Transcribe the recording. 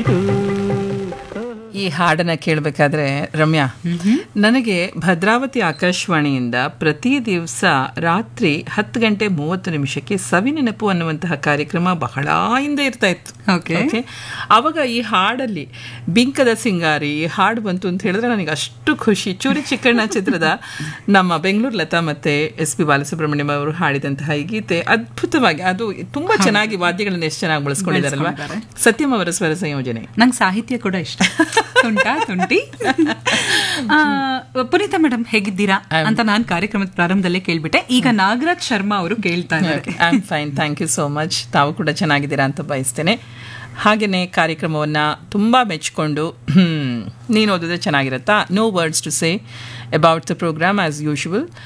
ನೀಡು ಈ ಹಾಡನ್ನ ಕೇಳಬೇಕಾದ್ರೆ ರಮ್ಯಾ ನನಗೆ ಭದ್ರಾವತಿ ಆಕಾಶವಾಣಿಯಿಂದ ಪ್ರತಿ ದಿವಸ ರಾತ್ರಿ ಹತ್ತು ಗಂಟೆ ಮೂವತ್ತು ನಿಮಿಷಕ್ಕೆ ಸವಿನೆನಪು ಅನ್ನುವಂತಹ ಕಾರ್ಯಕ್ರಮ ಬಹಳ ಹಿಂದೆ ಇರ್ತಾ ಇತ್ತು Okay. Okay? ಅವಾಗ ಈ ಹಾಡಲ್ಲಿ ಬಿಂಕದ ಸಿಂಗಾರಿ ಈ ಹಾಡು ಬಂತು ಅಂತ ಹೇಳಿದ್ರೆ ನನಗೆ ಅಷ್ಟು ಖುಷಿ ಚೂರಿ ಚಿಕ್ಕಣ್ಣ ಚಿತ್ರದ ನಮ್ಮ ಬೆಂಗಳೂರು ಲತಾ ಮತ್ತೆ ಎಸ್ ಪಿ ಬಾಲಸುಬ್ರಹ್ಮಣ್ಯಂ ಅವರು ಹಾಡಿದಂತಹ ಈ ಗೀತೆ ಅದ್ಭುತವಾಗಿ ಅದು ತುಂಬಾ ಚೆನ್ನಾಗಿ ವಾದ್ಯಗಳನ್ನ ಎಷ್ಟು ಚೆನ್ನಾಗಿ ಬಳಸ್ಕೊಂಡಿದ್ದಾರಲ್ವಾ ಸತ್ಯಂ ಅವರ ಸ್ವರ ಸಂಯೋಜನೆ ನಂಗೆ ಸಾಹಿತ್ಯ ಕೂಡ ಇಷ್ಟ ತುಂಟಾ ತುಂಟಿ ಆ, ಪುನೀತಾ ಮೇಡಮ್ ಹೇಗಿದ್ದೀರಾ ಅಂತ ನಾನು ಕಾರ್ಯಕ್ರಮದ ಪ್ರಾರಂಭದಲ್ಲೇ ಕೇಳ್ಬಿಟ್ಟೆ ಈಗ ನಾಗರಾಜ್ ಶರ್ಮಾ ಅವರು ಕೇಳ್ತಾ ಇದ್ದಾರೆ I am fine thank you so much ತಾವು ಕೂಡ ಚೆನ್ನಾಗಿದ್ದೀರಾ ಅಂತ ಬಯಸ್ತೇನೆ ಹಾಗೆಯೇ ಕಾರ್ಯಕ್ರಮವನ್ನು ತುಂಬ ಮೆಚ್ಕೊಂಡು ಹ್ಮ್, ನೀನು ಓದಿದ್ರೆ ಚೆನ್ನಾಗಿರುತ್ತಾ no words to say about the programme as usual